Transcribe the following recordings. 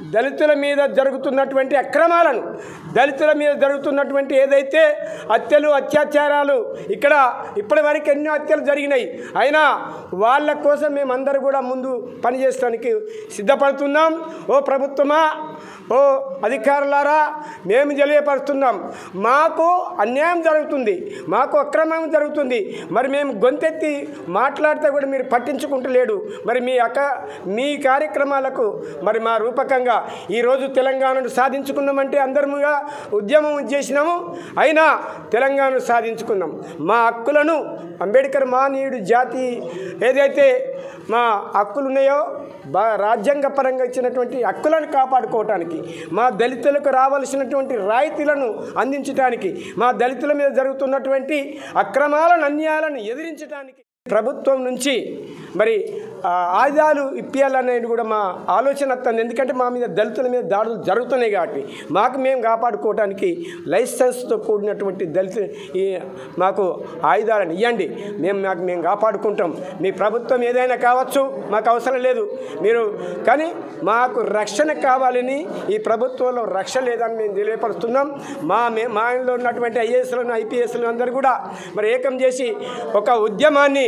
దళితుల మీద జరుగుతున్నటువంటి అక్రమాలను దళితుల మీద జరుగుతున్నటువంటి ఏదైతే హత్యలు అత్యాచారాలు ఇక్కడ ఇప్పటి వరకు ఎన్నో హత్యలు జరిగినాయి అయినా వాళ్ళ కోసం మేమందరూ కూడా ముందు పనిచేయడానికి సిద్ధపడుతున్నాం ఓ ప్రభుత్వమా ఓ అధికారులారా మేము తెలియపరుస్తున్నాం మాకు అన్యాయం జరుగుతుంది మాకు అక్రమం జరుగుతుంది మరి మేము గొంతెత్తి మాట్లాడితే కూడా మీరు పట్టించుకుంటలేడు మరి మీ అక్క మీ కార్యక్రమాలకు మరి మా రూపకంగా ఈరోజు తెలంగాణను సాధించుకున్నామంటే అందరముగా ఉద్యమం చేసినాము అయినా తెలంగాణను సాధించుకున్నాం మా హక్కులను అంబేద్కర్ మహనీయుడు జాతి ఏదైతే మా హక్కులు ఉన్నాయో బా రాజ్యాంగ పరంగా ఇచ్చినటువంటి హక్కులను కాపాడుకోవటానికి మా దళితులకు రావాల్సినటువంటి రాయితీలను అందించడానికి మా దళితుల మీద జరుగుతున్నటువంటి అక్రమాలను అన్యాయాలను ఎదిరించడానికి ప్రభుత్వం నుంచి మరి ఆ, ఆయుధాలు ఇప్పియాలనేది కూడా మా ఆలోచన వస్తుంది ఎందుకంటే మా మీద దళితుల మీద దాడులు జరుగుతున్నాయి కాబట్టి మాకు మేము కాపాడుకోవడానికి లైసెన్స్తో కూడినటువంటి దళిత ఈ మాకు ఆయుధాలను ఇవ్వండి మేము మాకు మేము కాపాడుకుంటాం మీ ప్రభుత్వం ఏదైనా కావచ్చు మాకు అవసరం లేదు మీరు కానీ మాకు రక్షణ కావాలని ఈ ప్రభుత్వంలో రక్షణ లేదని మేము తెలియపరుస్తున్నాం మా మే మా ఇంట్లో ఉన్నటువంటి ఐఏఎస్లను ఐపీఎస్లను అందరూ కూడా మరి ఏకం చేసి ఒక ఉద్యమాన్ని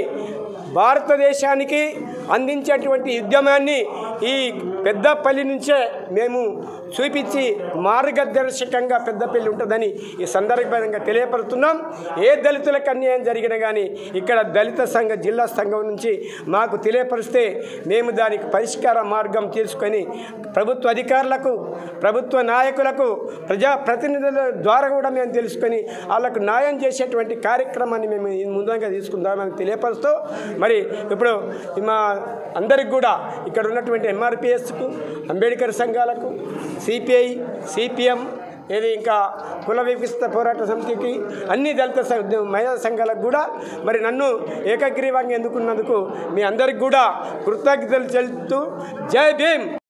భారతదేశానికి అందించేటువంటి ఉద్యమాన్ని ఈ పెద్దపల్లి నుంచే మేము చూపించి మార్గదర్శకంగా పెద్దపల్లి ఉంటుందని ఈ సందర్భంగా తెలియపరుస్తున్నాం ఏ దళితులకు అన్యాయం జరిగినా కానీ ఇక్కడ దళిత సంఘ జిల్లా సంఘం నుంచి మాకు తెలియపరిస్తే మేము దానికి పరిష్కార మార్గం తీసుకొని ప్రభుత్వ అధికారులకు ప్రభుత్వ నాయకులకు ప్రజా ప్రతినిధుల ద్వారా కూడా మేము తెలుసుకొని వాళ్ళకు న్యాయం చేసేటువంటి కార్యక్రమాన్ని మేము ముందుగా తీసుకుందామని తెలియపరుస్తూ మరి ఇప్పుడు మా అందరికి కూడా ఇక్కడ ఉన్నటువంటి ఎంఆర్పిఎస్కు అంబేద్కర్ సంఘాలకు సిపిఐ సిపిఎం ఏది ఇంకా కుల వికసిత పోరాట సమితికి అన్ని దళిత సంఘ- మహిళా సంఘాలకు కూడా మరి నన్ను ఏకగ్రీవంగా ఎందుకున్నందుకు మీ అందరికి కూడా కృతజ్ఞతలు చెల్లుతూ జై భీమ్